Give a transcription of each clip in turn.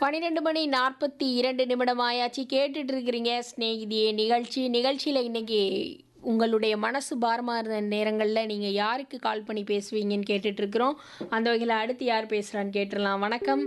பன்னிரெண்டு மணி நாற்பத்தி இரண்டு நிமிடம் ஆயாச்சு கேட்டுட்டு இருக்கிறீங்க ஸ்நேகிதியே நிகழ்ச்சி நிகழ்ச்சியில் இன்னைக்கு உங்களுடைய மனசு பாரமாக இருந்த நேரங்களில் நீங்கள் யாருக்கு கால் பண்ணி பேசுவீங்கன்னு கேட்டுட்டு இருக்கிறோம் அந்த வகையில் அடுத்து யார் பேசுகிறான்னு கேட்டுடலாம் வணக்கம்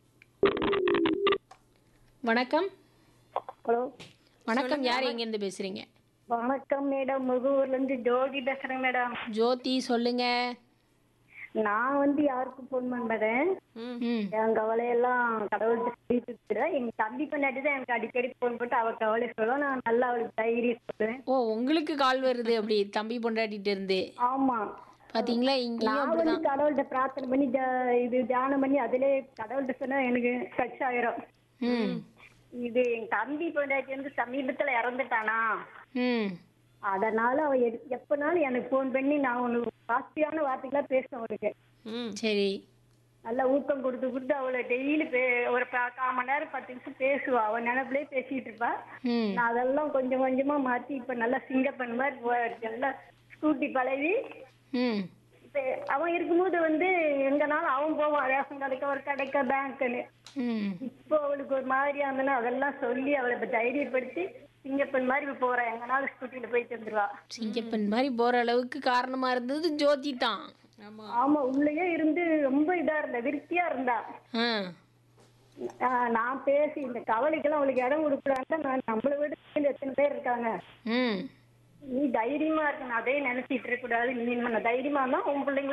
வணக்கம் ஹலோ வணக்கம் யார் எங்கேருந்து பேசுகிறீங்க வணக்கம் மேடம் முகூர்ல இருந்து ஜோதி பேசுறேன் மேடம் ஜோதி சொல்லுங்க நான் வந்து யாருக்கும் ஃபோன் பண்ணேன் ம் என் கவலையெல்லாம் கடவுள்கிட்ட சொல்லிட்டு இருக்கிறேன் எங்க தம்பி பண்ணாட்டி தான் எனக்கு அடிக்கடி ஃபோன் போட்டு அவ கவலை சொல்ல நான் நல்லா அவளுக்கு தைரியம் சொல்லுவேன் ஓ உங்களுக்கு கால் வருது அப்படி தம்பி பொண்டாட்டிட்டு இருந்து ஆமா பாத்தீங்களா இங்கேயும் நான் வந்து கடவுள்கிட்ட பிரார்த்தனை பண்ணி ஜ- இது தியானம் பண்ணி அதிலே கடவுள்கிட்ட சொன்னா எனக்கு டச் ஆயிரும் ம் இது என் தம்பி பொண்டாட்டி வந்து சமீபத்துல இறந்துட்டானா ம் அதனால அவ எது- எப்பனாலும் எனக்கு ஃபோன் பண்ணி நான் உனக்கு பாசிட்டிவான வார்த்தைகளா பேசுவேன் அவளுக்கு சரி நல்லா ஊக்கம் கொடுத்து கொடுத்து அவளை டெய்லி பே ஒரு ப- கால் மணி நேரம் பத்து நிமிஷம் பேசுவா அவன் நினைப்புலயே பேசிட்டு இருப்பா ம் நான் அதெல்லாம் கொஞ்சம் கொஞ்சமா மாத்தி இப்ப நல்லா சிங்கப்பன் மாதிரி போ- நல்லா ஸ்கூட்டி பழகி ம் இப்ப அவன் இருக்கும்போது வந்து எங்கனாலும் அவன் போவான் ரேஷன் கடைக்க ஒரு கடைக்க பேங்க்னு ம் இப்போ அவளுக்கு ஒரு மாதிரியா இருந்தனா அதெல்லாம் சொல்லி அவளை இப்ப தைரியப்படுத்தி சிங்கப்பன் மாதிரி இப்ப போறா எங்கனாலும் ஸ்கூட்டில போயிட்டு வந்துருவா சிங்கப்பன் மாதிரி போற அளவுக்கு காரணமா இருந்தது ஜோதி தான் ஆமா உள்ளேயே இருந்து ரொம்ப இதா இருந்தா விருத்தியா இருந்தா ஆ ஆஹ் நான் பேசி இந்த கவலைக்கெல்லாம் அவளுக்கு இடம் கொடுக்கலான்ட்டு நான் நம்மளை விட கீழ எத்தனை பேர் இருக்காங்க ம் நீ தைரியமா இருக்கணும் அதே நினைச்சிட்டு இருக்க கூடாது நீ நம்ம தைரியமா இருந்தா உன் பிள்ளைங்கள